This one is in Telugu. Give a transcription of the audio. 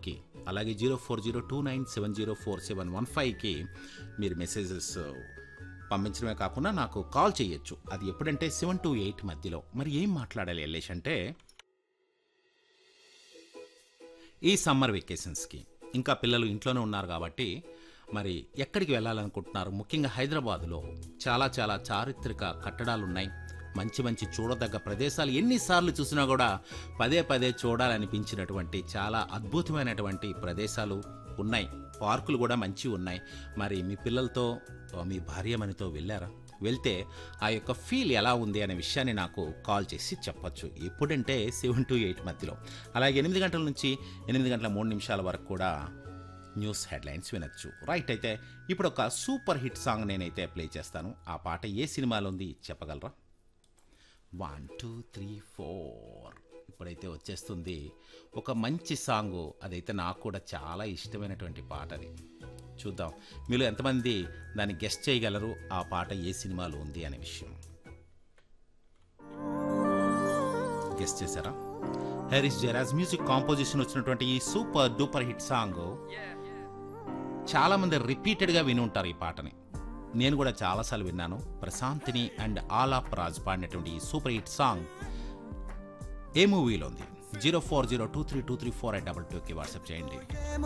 ఫోర్కి అలాగే zero four zero two nine seven zero four seven one ఫైవ్కి మీరు మెసేజెస్ పంపించడమే కాకుండా నాకు కాల్ చేయొచ్చు అది ఎప్పుడంటే సెవెన్ టు ఎయిట్ మధ్యలో మరి ఏం మాట్లాడాలి ఎల్లేష్ అంటే ఈ సమ్మర్ వెకేషన్స్కి ఇంకా పిల్లలు ఇంట్లోనే ఉన్నారు కాబట్టి మరి ఎక్కడికి వెళ్ళాలనుకుంటున్నారు ముఖ్యంగా హైదరాబాదులో చాలా చాలా చారిత్రక కట్టడాలు ఉన్నాయి మంచి మంచి చూడదగ్గ ప్రదేశాలు ఎన్నిసార్లు చూసినా కూడా పదే పదే చూడాలనిపించినటువంటి చాలా అద్భుతమైనటువంటి ప్రదేశాలు ఉన్నాయి పార్కులు కూడా మంచి ఉన్నాయి మరి మీ పిల్లలతో మీ భార్యమనితో వెళ్ళారా వెళ్తే ఆ యొక్క ఫీల్ ఎలా ఉంది అనే విషయాన్ని నాకు కాల్ చేసి చెప్పొచ్చు ఎప్పుడంటే సెవెన్ టు ఎయిట్ మధ్యలో అలాగే ఎనిమిది గంటల నుంచి ఎనిమిది గంటల మూడు నిమిషాల వరకు కూడా న్యూస్ హెడ్లైన్స్ వినొచ్చు రైట్ అయితే ఇప్పుడు ఒక సూపర్ హిట్ సాంగ్ నేనైతే ప్లే చేస్తాను ఆ పాట ఏ సినిమాలో ఉంది చెప్పగలరా వన్ టూ త్రీ ఫోర్ ఇప్పుడైతే వచ్చేస్తుంది ఒక మంచి సాంగ్ అదైతే నాకు కూడా చాలా ఇష్టమైనటువంటి పాట అది చూద్దాం మీలో ఎంతమంది దాన్ని గెస్ట్ చేయగలరు ఆ పాట ఏ సినిమాలో ఉంది అనే విషయం గెస్ట్ చేశారా హ్యారిస్ జెరాజ్ మ్యూజిక్ కాంపోజిషన్ వచ్చినటువంటి ఈ సూపర్ డూపర్ హిట్ సాంగ్ చాలా మంది రిపీటెడ్గా విని ఉంటారు ఈ పాటని నేను కూడా చాలాసార్లు విన్నాను ప్రశాంతిని అండ్ ఆలాప్ రాజ్ పాడినటువంటి ఈ సూపర్ హిట్ సాంగ్ ఏ మూవీలో ఉంది zero four zero two three two three four eight double టూకి వాట్సాప్ చేయండి